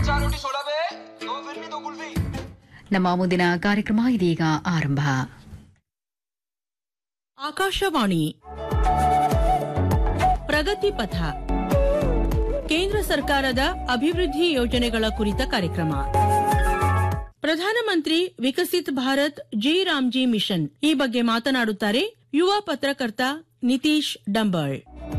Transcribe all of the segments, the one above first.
चार रोटी सोडा बे दो फिरनी दो कुल्फी ನಮ್ಮ ಮುಂದಿನ ಕಾರ್ಯಕ್ರಮ ಇದೀಗ ಆರಂಭ ಆಕಾಶವಾಣಿ ಪ್ರಗತಿ ಪಥ ಕೇಂದ್ರ ಸರ್ಕಾರದ ಅಭಿವೃದ್ಧಿ ಯೋಜನೆಗಳ ಕುರಿತ ಕಾರ್ಯಕ್ರಮ ಪ್ರಧಾನಮಂತ್ರಿ Viksit Bharat G RAM G mission ಈ ಬಗ್ಗೆ ಮಾತನಾಡುತ್ತಾರೆ ಯುವ ಪತ್ರಕರ್ತ ನಿತೀಶ್ ಡಂಬಾಳ್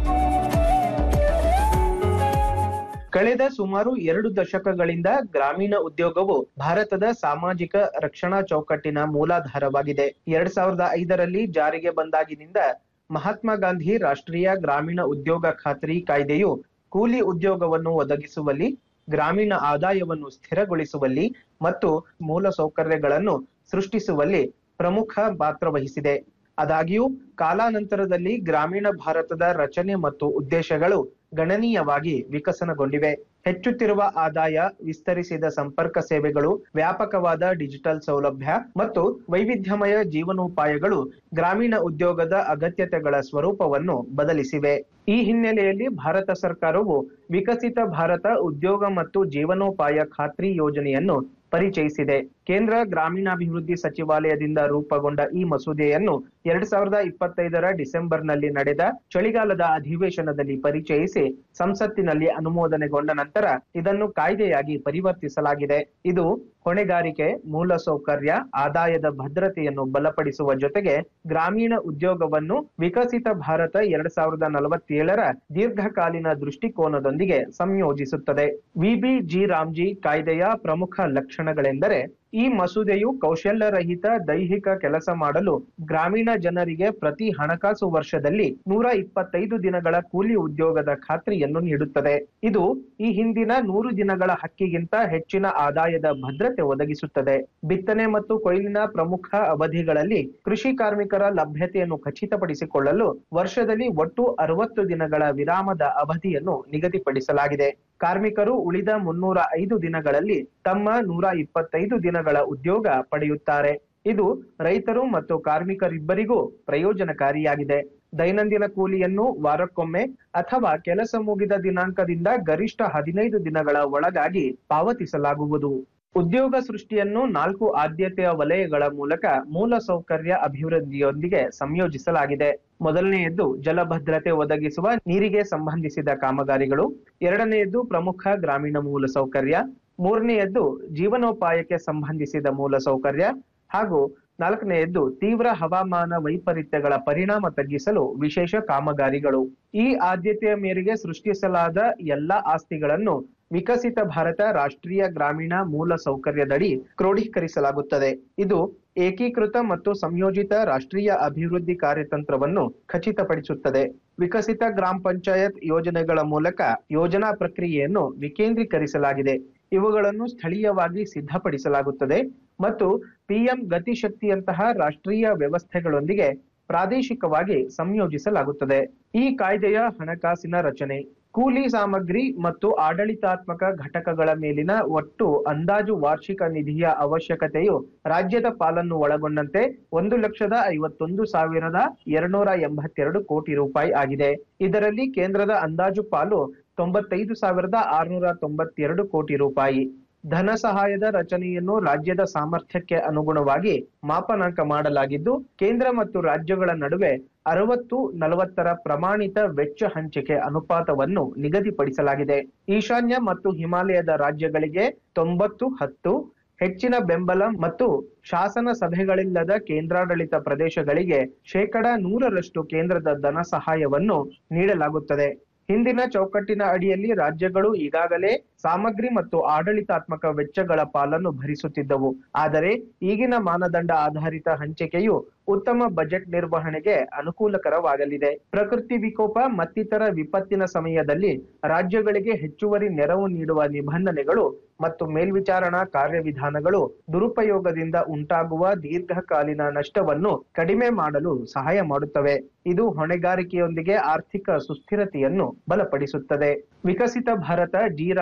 ಕಳೆದ ಸುಮಾರು ಎರಡು ದಶಕಗಳಿಂದ ಗ್ರಾಮೀಣ ಉದ್ಯೋಗವು ಭಾರತದ ಸಾಮಾಜಿಕ ರಕ್ಷಣಾ ಚೌಕಟ್ಟಿನ ಮೂಲಾಧಾರವಾಗಿದೆ ಎರಡ್ ಸಾವಿರದ ಐದರಲ್ಲಿ ಜಾರಿಗೆ ಬಂದಾಗಿನಿಂದ ಮಹಾತ್ಮ ಗಾಂಧಿ ರಾಷ್ಟ್ರೀಯ ಗ್ರಾಮೀಣ ಉದ್ಯೋಗ ಖಾತ್ರಿ ಕಾಯ್ದೆಯು ಕೂಲಿ ಉದ್ಯೋಗವನ್ನು ಒದಗಿಸುವಲ್ಲಿ ಗ್ರಾಮೀಣ ಆದಾಯವನ್ನು ಸ್ಥಿರಗೊಳಿಸುವಲ್ಲಿ ಮತ್ತು ಮೂಲ ಸೌಕರ್ಯಗಳನ್ನು ಸೃಷ್ಟಿಸುವಲ್ಲಿ ಪ್ರಮುಖ ಪಾತ್ರ ವಹಿಸಿದೆ ಆದಾಗ್ಯೂ ಕಾಲಾನಂತರದಲ್ಲಿ ಗ್ರಾಮೀಣ ಭಾರತದ ರಚನೆ ಮತ್ತು ಉದ್ದೇಶಗಳು ಗಣನೀಯವಾಗಿ ವಿಕಸನಗೊಂಡಿವೆ ಹೆಚ್ಚುತ್ತಿರುವ ಆದಾಯ ವಿಸ್ತರಿಸಿದ ಸಂಪರ್ಕ ಸೇವೆಗಳು ವ್ಯಾಪಕವಾದ ಡಿಜಿಟಲ್ ಸೌಲಭ್ಯ ಮತ್ತು ವೈವಿಧ್ಯಮಯ ಜೀವನೋಪಾಯಗಳು ಗ್ರಾಮೀಣ ಉದ್ಯೋಗದ ಅಗತ್ಯತೆಗಳ ಸ್ವರೂಪವನ್ನು ಬದಲಿಸಿವೆ ಈ ಹಿನ್ನೆಲೆಯಲ್ಲಿ ಭಾರತ ಸರ್ಕಾರವು ವಿಕಸಿತ ಭಾರತ ಉದ್ಯೋಗ ಮತ್ತು ಜೀವನೋಪಾಯ ಖಾತ್ರಿ ಯೋಜನೆಯನ್ನು ಪರಿಚಯಿಸಿದೆ ಕೇಂದ್ರ ಗ್ರಾಮೀಣಾಭಿವೃದ್ಧಿ ಸಚಿವಾಲಯದಿಂದ ರೂಪುಗೊಂಡ ಈ ಮಸೂದೆಯನ್ನು ಎರಡ್ ಸಾವಿರದ ಇಪ್ಪತ್ತೈದರ ಡಿಸೆಂಬರ್ನಲ್ಲಿ ನಡೆದ ಚಳಿಗಾಲದ ಅಧಿವೇಶನದಲ್ಲಿ ಪರಿಚಯಿಸಿ ಸಂಸತ್ತಿನಲ್ಲಿ ಅನುಮೋದನೆಗೊಂಡ ನಂತರ ಇದನ್ನು ಕಾಯ್ದೆಯಾಗಿ ಪರಿವರ್ತಿಸಲಾಗಿದೆ ಇದು ಹೊಣೆಗಾರಿಕೆ ಮೂಲಸೌಕರ್ಯ ಆದಾಯದ ಭದ್ರತೆಯನ್ನು ಬಲಪಡಿಸುವ ಜೊತೆಗೆ ಗ್ರಾಮೀಣ ಉದ್ಯೋಗವನ್ನು ವಿಕಸಿತ ಭಾರತ ಎರಡ್ ಸಾವಿರದ ನಲವತ್ತೇಳರ ದೀರ್ಘಕಾಲೀನ ದೃಷ್ಟಿಕೋನದೊಂದಿಗೆ ಸಂಯೋಜಿಸುತ್ತದೆ ವಿಬಿ ಜಿ ರಾಮ್ಜಿ ಕಾಯ್ದೆಯ ಪ್ರಮುಖ ಲಕ್ಷಣಗಳೆಂದರೆ ಈ ಮಸೂದೆಯು ಕೌಶಲ್ಯರಹಿತ ದೈಹಿಕ ಕೆಲಸ ಮಾಡಲು ಗ್ರಾಮೀಣ ಜನರಿಗೆ ಪ್ರತಿ ಹಣಕಾಸು ವರ್ಷದಲ್ಲಿ ನೂರ ಇಪ್ಪತ್ತೈದು ದಿನಗಳ ಕೂಲಿ ಉದ್ಯೋಗದ ಖಾತ್ರಿಯನ್ನು ನೀಡುತ್ತದೆ ಇದು ಈ ಹಿಂದಿನ ನೂರು ದಿನಗಳ ಹಕ್ಕಿಗಿಂತ ಹೆಚ್ಚಿನ ಆದಾಯದ ಭದ್ರತೆ ಒದಗಿಸುತ್ತದೆ ಬಿತ್ತನೆ ಮತ್ತು ಕೊಯ್ಲಿನ ಪ್ರಮುಖ ಅವಧಿಗಳಲ್ಲಿ ಕೃಷಿ ಕಾರ್ಮಿಕರ ಲಭ್ಯತೆಯನ್ನು ಖಚಿತಪಡಿಸಿಕೊಳ್ಳಲು ವರ್ಷದಲ್ಲಿ ಒಟ್ಟು ಅರವತ್ತು ದಿನಗಳ ವಿರಾಮದ ಅವಧಿಯನ್ನು ನಿಗದಿಪಡಿಸಲಾಗಿದೆ ಕಾರ್ಮಿಕರು ಉಳಿದ ಮುನ್ನೂರ ಐದು ದಿನಗಳಲ್ಲಿ ತಮ್ಮ ನೂರ ಇಪ್ಪತ್ತೈದು ದಿನಗಳ ಉದ್ಯೋಗ ಪಡೆಯುತ್ತಾರೆ ಇದು ರೈತರು ಮತ್ತು ಕಾರ್ಮಿಕರಿಬ್ಬರಿಗೂ ಪ್ರಯೋಜನಕಾರಿಯಾಗಿದೆ ದೈನಂದಿನ ಕೂಲಿಯನ್ನು ವಾರಕ್ಕೊಮ್ಮೆ ಅಥವಾ ಕೆಲಸ ಮುಗಿದ ದಿನಾಂಕದಿಂದ ಗರಿಷ್ಠ ಹದಿನೈದು ದಿನಗಳ ಒಳಗಾಗಿ ಪಾವತಿಸಲಾಗುವುದು ಉದ್ಯೋಗ ಸೃಷ್ಟಿಯನ್ನು ನಾಲ್ಕು ಆದ್ಯತೆಯ ವಲಯಗಳ ಮೂಲಕ ಮೂಲ ಸೌಕರ್ಯ ಅಭಿವೃದ್ಧಿಯೊಂದಿಗೆ ಸಂಯೋಜಿಸಲಾಗಿದೆ ಮೊದಲನೆಯದ್ದು ಜಲಭದ್ರತೆ ಒದಗಿಸುವ ನೀರಿಗೆ ಸಂಬಂಧಿಸಿದ ಕಾಮಗಾರಿಗಳು ಎರಡನೆಯದ್ದು ಪ್ರಮುಖ ಗ್ರಾಮೀಣ ಮೂಲ ಸೌಕರ್ಯ ಮೂರನೆಯದ್ದು ಜೀವನೋಪಾಯಕ್ಕೆ ಸಂಬಂಧಿಸಿದ ಮೂಲ ಸೌಕರ್ಯ ಹಾಗೂ ನಾಲ್ಕನೆಯದ್ದು ತೀವ್ರ ಹವಾಮಾನ ವೈಪರೀತ್ಯಗಳ ಪರಿಣಾಮ ತಗ್ಗಿಸಲು ವಿಶೇಷ ಕಾಮಗಾರಿಗಳು ಈ ಆದ್ಯತೆಯ ಮೇರೆಗೆ ಸೃಷ್ಟಿಸಲಾದ ಎಲ್ಲಾ ಆಸ್ತಿಗಳನ್ನು ವಿಕಸಿತ ಭಾರತ ರಾಷ್ಟ್ರೀಯ ಗ್ರಾಮೀಣ ಮೂಲ ಸೌಕರ್ಯದಡಿ ಕ್ರೋಢೀಕರಿಸಲಾಗುತ್ತದೆ ಇದು ಏಕೀಕೃತ ಮತ್ತು ಸಂಯೋಜಿತ ರಾಷ್ಟ್ರೀಯ ಅಭಿವೃದ್ಧಿ ಕಾರ್ಯತಂತ್ರವನ್ನು ಖಚಿತಪಡಿಸುತ್ತದೆ ವಿಕಸಿತ ಗ್ರಾಮ ಪಂಚಾಯತ್ ಯೋಜನೆಗಳ ಮೂಲಕ ಯೋಜನಾ ಪ್ರಕ್ರಿಯೆಯನ್ನು ವಿಕೇಂದ್ರೀಕರಿಸಲಾಗಿದೆ ಇವುಗಳನ್ನು ಸ್ಥಳೀಯವಾಗಿ ಸಿದ್ಧಪಡಿಸಲಾಗುತ್ತದೆ ಮತ್ತು ಪಿಎಂ ಗತಿಶಕ್ತಿಯಂತಹ ರಾಷ್ಟ್ರೀಯ ವ್ಯವಸ್ಥೆಗಳೊಂದಿಗೆ ಪ್ರಾದೇಶಿಕವಾಗಿ ಸಂಯೋಜಿಸಲಾಗುತ್ತದೆ ಈ ಕಾಯ್ದೆಯ ಹಣಕಾಸಿನ ರಚನೆ ಕೂಲಿ ಸಾಮಗ್ರಿ ಮತ್ತು ಆಡಳಿತಾತ್ಮಕ ಘಟಕಗಳ ಮೇಲಿನ ಒಟ್ಟು ಅಂದಾಜು ವಾರ್ಷಿಕ ನಿಧಿಯ ಅವಶ್ಯಕತೆಯು ರಾಜ್ಯದ ಪಾಲನ್ನು ಒಳಗೊಂಡಂತೆ ಒಂದು ಲಕ್ಷದ ಐವತ್ತೊಂದು ಸಾವಿರದ ಎರಡ್ನೂರ ಎಂಬತ್ತೆರಡು ಕೋಟಿ ರೂಪಾಯಿ ಆಗಿದೆ ಇದರಲ್ಲಿ ಕೇಂದ್ರದ ಅಂದಾಜು ಪಾಲು ತೊಂಬತ್ತೈದು ಸಾವಿರದ ಆರುನೂರ ತೊಂಬತ್ತೆರಡು ಕೋಟಿ ರೂಪಾಯಿ ಧನ ಸಹಾಯದ ರಚನೆಯನ್ನು ರಾಜ್ಯದ ಸಾಮರ್ಥ್ಯಕ್ಕೆ ಅನುಗುಣವಾಗಿ ಮಾಪನಾಂಕ ಮಾಡಲಾಗಿದ್ದು ಕೇಂದ್ರ ಮತ್ತು ರಾಜ್ಯಗಳ ನಡುವೆ ಅರವತ್ತು ನಲವತ್ತರ ಪ್ರಮಾಣಿತ ವೆಚ್ಚ ಹಂಚಿಕೆ ಅನುಪಾತವನ್ನು ನಿಗದಿಪಡಿಸಲಾಗಿದೆ ಈಶಾನ್ಯ ಮತ್ತು ಹಿಮಾಲಯದ ರಾಜ್ಯಗಳಿಗೆ ತೊಂಬತ್ತು ಹತ್ತು ಹೆಚ್ಚಿನ ಬೆಂಬಲ ಮತ್ತು ಶಾಸನ ಸಭೆಗಳಿಲ್ಲದ ಕೇಂದ್ರಾಡಳಿತ ಪ್ರದೇಶಗಳಿಗೆ ಶೇಕಡ ನೂರರಷ್ಟು ಕೇಂದ್ರದ ಧನ ಸಹಾಯವನ್ನು ನೀಡಲಾಗುತ್ತದೆ ಹಿಂದಿನ ಚೌಕಟ್ಟಿನ ಅಡಿಯಲ್ಲಿ ರಾಜ್ಯಗಳು ಈಗಾಗಲೇ ಸಾಮಗ್ರಿ ಮತ್ತು ಆಡಳಿತಾತ್ಮಕ ವೆಚ್ಚಗಳ ಪಾಲನ್ನು ಭರಿಸುತ್ತಿದ್ದವು ಆದರೆ ಈಗಿನ ಮಾನದಂಡ ಆಧಾರಿತ ಹಂಚಿಕೆಯು ಉತ್ತಮ ಬಜೆಟ್ ನಿರ್ವಹಣೆಗೆ ಅನುಕೂಲಕರವಾಗಲಿದೆ ಪ್ರಕೃತಿ ವಿಕೋಪ ಮತ್ತಿತರ ವಿಪತ್ತಿನ ಸಮಯದಲ್ಲಿ ರಾಜ್ಯಗಳಿಗೆ ಹೆಚ್ಚುವರಿ ನೆರವು ನೀಡುವ ನಿಬಂಧನೆಗಳು ಮತ್ತು ಮೇಲ್ವಿಚಾರಣಾ ಕಾರ್ಯವಿಧಾನಗಳು ದುರುಪಯೋಗದಿಂದ ಉಂಟಾಗುವ ದೀರ್ಘಕಾಲೀನ ನಷ್ಟವನ್ನು ಕಡಿಮೆ ಮಾಡಲು ಸಹಾಯ ಮಾಡುತ್ತವೆ ಇದು ಹೊಣೆಗಾರಿಕೆಯೊಂದಿಗೆ ಆರ್ಥಿಕ ಸುಸ್ಥಿರತೆಯನ್ನು ಬಲಪಡಿಸುತ್ತದೆ ವಿಕಸಿತ ಭಾರತ ಜಿ